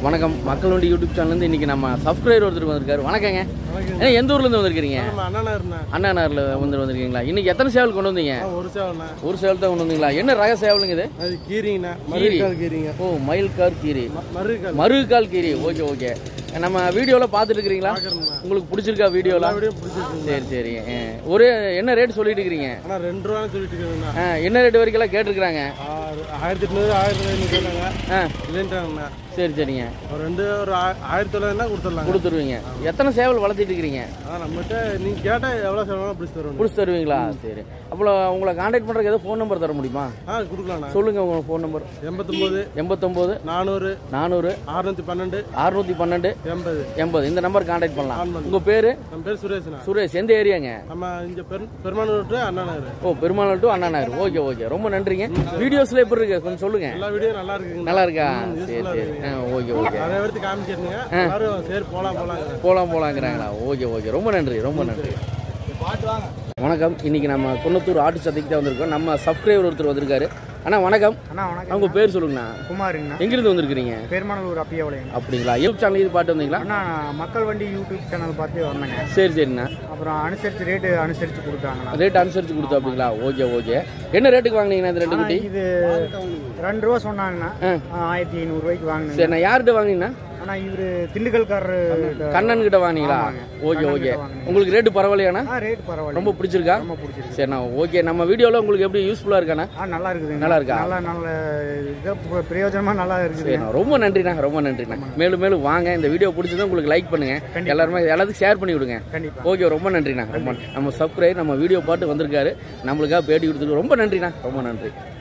வணக்கம் மக்கள் வண்டி யூடியூப் சேனல்லேருந்து இன்றைக்கி நம்ம சப்ஸ்கிரைபர் ஒருத்தர் வந்திருக்காரு வணக்கங்க ஏன்னா எந்த ஊர்லேருந்து வந்திருக்கிறீங்க நம்ம அண்ணனா இருந்தேன் அண்ணா நகரில் வந்து வந்திருக்கீங்களா இன்றைக்கி எத்தனை சேவல் கொண்டு வந்தீங்க ஒரு சேவல்ண்ணா ஒரு சேவல் தான் கொண்டு வந்தீங்களா என்ன ரக சேவலுங்க இது அது கீரிங்கண்ணா மருக்கால் கீரிங்க ஓ மயில்கார் கீரி மருக்கால் மருகால் கீரி ஓகே ஓகே நம்ம வீடியோவில் பார்த்துட்டு இருக்கிறீங்களா பார்க்குறேண்ணா உங்களுக்கு பிடிச்சிருக்கா வீடியோலாம் அப்படியே பிடிச்சிருக்கு சரி சரி ஆ. ஒரு என்ன ரேட் சொல்லிட்டு இருக்கிறீங்க அண்ணா ரெண்டு ரூபான்னு சொல்லிட்டு இருக்கிறேங்கண்ணா ஆ, என்ன ரேட் வரைக்கும் கேட்டிருக்கிறாங்க ஆறு ஆயிரத்தி எட்நூறு ஆயிரத்தி ஐநூறு சொன்னாங்க ஆ இல்லைன்ட்டாங்கண்ணா சரி சரிங்க ஒரு ரெண்டு ஒரு ஆ- ஆயிரத்தி தொள்ளாயிரம் கொடுத்துடலாங்க கொடுத்துருவீங்க எத்தனை சேவல் வளர்த்திட்டு இருக்கிறீங்க அதான் நம்மகிட்ட நீங்கள் கேட்டால் எவ்வளோ செலவாக பிடிச்சி தருவோம் பிடிச்சி தருவீங்களா சரி அப்புறம் உங்களை காண்டாக்ட் பண்ணுறதுக்கு ஏதோ ஃபோன் நம்பர் தர முடியுமா ஆ கொடுக்கலாண்ணா சொல்லுங்கள் உங்கள் ஃபோன் நம்பர் எண்பத்தொம்போது எண்பத்தொம்போது நானூறு நானூறு அறுநூத்தி பன்னெண்டு அறுநூற்றி பன்னெண்டு எண்பது எண்பது இந்த நம்பர் காண்டாக்ட் பண்ணலாம் ஆன் பண்ணு. உங்கள் பேர் நம்ம பேர் சுரேஷ்ண்ணா சுரேஷ் எந்த ஏரியாங்க நம்ம இங்கே பெரு பெருமானூர் டு அண்ணா நகர் ஓ Perumal to Anna Nagar okay okay ரொம்ப நன்றிங்க வீடியோஸில் எப்படி இருக்கு கொஞ்சம் சொல்லுங்கள் எல்லா வீடியோ நல்லா இருக்குங்க நல்லா இருக்கா சரி சரி ஆ ஓகே ஓகே நிறைய பேர்த்து காமிச்சிருந்தீங்க எல்லாரும் சரி போலாம் போலாங்க போகலாம் போகலாங்கிறாங்களா ஓகே ஓகே ரொம்ப நன்றி ரொம்ப நன்றி வணக்கம் இன்னைக்கு நம்ம குன்னத்தூர் ஆட்டு சந்தைக்கு தான் வந்திருக்கோம் நம்ம சப்ஸ்கிரைபர் ஒருத்தர் வந்திருக்காரு அண்ணா வணக்கம் அண்ணா வணக்கம் அவங்க பேர் சொல்லுங்கண்ணா குமாருங்கண்ணா எங்கிருந்து வந்திருக்கிறீங்க பெருமானூர் அப்பையவளைங்க அப்படிங்களா யூடியூப் சேனல் இது பாட்டு வந்தீங்களா அண்ணா நான் மக்கள் வண்டி யூடியூப் சேனல் பார்த்து வந்தேங்க சரி சரிண்ணா அப்புறம் அனுசரித்து ரேட்டு அனுசரித்து கொடுத்தாங்கண்ணா ரேட் அனுசரிச்சு கொடுத்தா அப்படிங்களா ஓகே ஓகே என்ன ரேட்டுக்கு வாங்குனீங்கண்ணா இந்த ரெண்டு ஆனா குட்டி இது ரெண்டு ரூபா சொன்னாங்கண்ணா ஆயிரத்தி ஐநூறுரூவாய்க்கு வாங்கினேங்க சரிண்ணா யார்கிட்ட வாங்கினீங்கண்ணா ஆனால் இவர் திண்டுக்கல்காரரு கண்ணன் கிட்ட வாங்கினீங்களா ஆமாங்க. ஓகே கண்ணன் ஓகே கிட்ட வாங்கினேன். உங்களுக்கு ரேட்டு பரவாயில்லையாண்ணா ஆ ரேட் பரவாயில்ல ரொம்ப பிடிச்சிருக்கா ரொம்ப பிடிச்சிருக்கு சரிண்ணா ஓகே நம்ம வீடியோவில் உங்களுக்கு எப்படி யூஸ்ஃபுல்லாக இருக்காண்ணா ஆ நல்லா இருக்குது நல்லா இருக்கா? நல்லா நல்ல இது பிரயோஜனமாக நல்லா இருக்குது சரிண்ணா ரொம்ப நன்றிண்ணா ரொம்ப நன்றிண்ணா மேலும் மேலும் வாங்க இந்த வீடியோ பிடிச்சதா உங்களுக்கு லைக் பண்ணுங்க எல்லாருமே எல்லாத்துக்கும் ஷேர் பண்ணி விடுங்க கண்டிப்பா ஓகே ரொம்ப நன்றிண்ணா ரொம்ப நம்ம சப்ஸ்கிரைப் நம்ம வீடியோ பாட்டு வந்திருக்காரு நம்மளுக்காக பேட்டி கொடுத்துருக்கு ரொம்ப நன்றிண்ணா ரொம்ப நன்றி